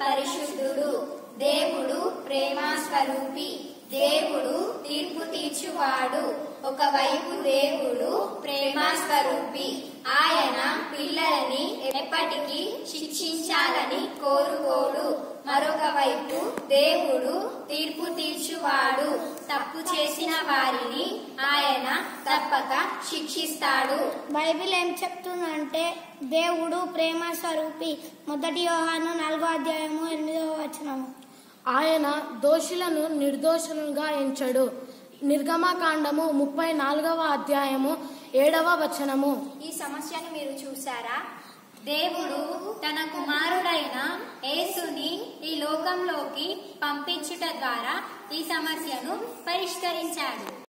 పరిశుద్ధుడు దేవుడు ప్రేమ స్వరూపి దేవుడు తీర్పు తీర్చువాడు ఒకవైపు దేవుడు ప్రేమ స్వరూపి ఆయన పిల్లలని ఎప్పటికీ శిక్షించాలని కోరుకోడు మరొక వైపు దేవుడు తీర్పు తీర్చువాడు తప్పు చేసిన వారిని ఆయన తప్పక శిక్షిస్తాడు బైబిల్ ఏం చెప్తుందంటే దేవుడు ప్రేమ స్వరూపి మొదటి యోహాను నాలుగో అధ్యాయము ఎనిమిదవ వచనము ఆయన దోషులను నిర్దోషులుగా ఎంచడు నిర్గమకాండము ముప్పై నాలుగవ అధ్యాయము ఏడవ వచనము ఈ సమస్యను మీరు చూసారా దేవుడు తన కుమారుడైన యేసుని ఈ లోకంలోకి పంపించుట ద్వారా ఈ సమస్యను పరిష్కరించాడు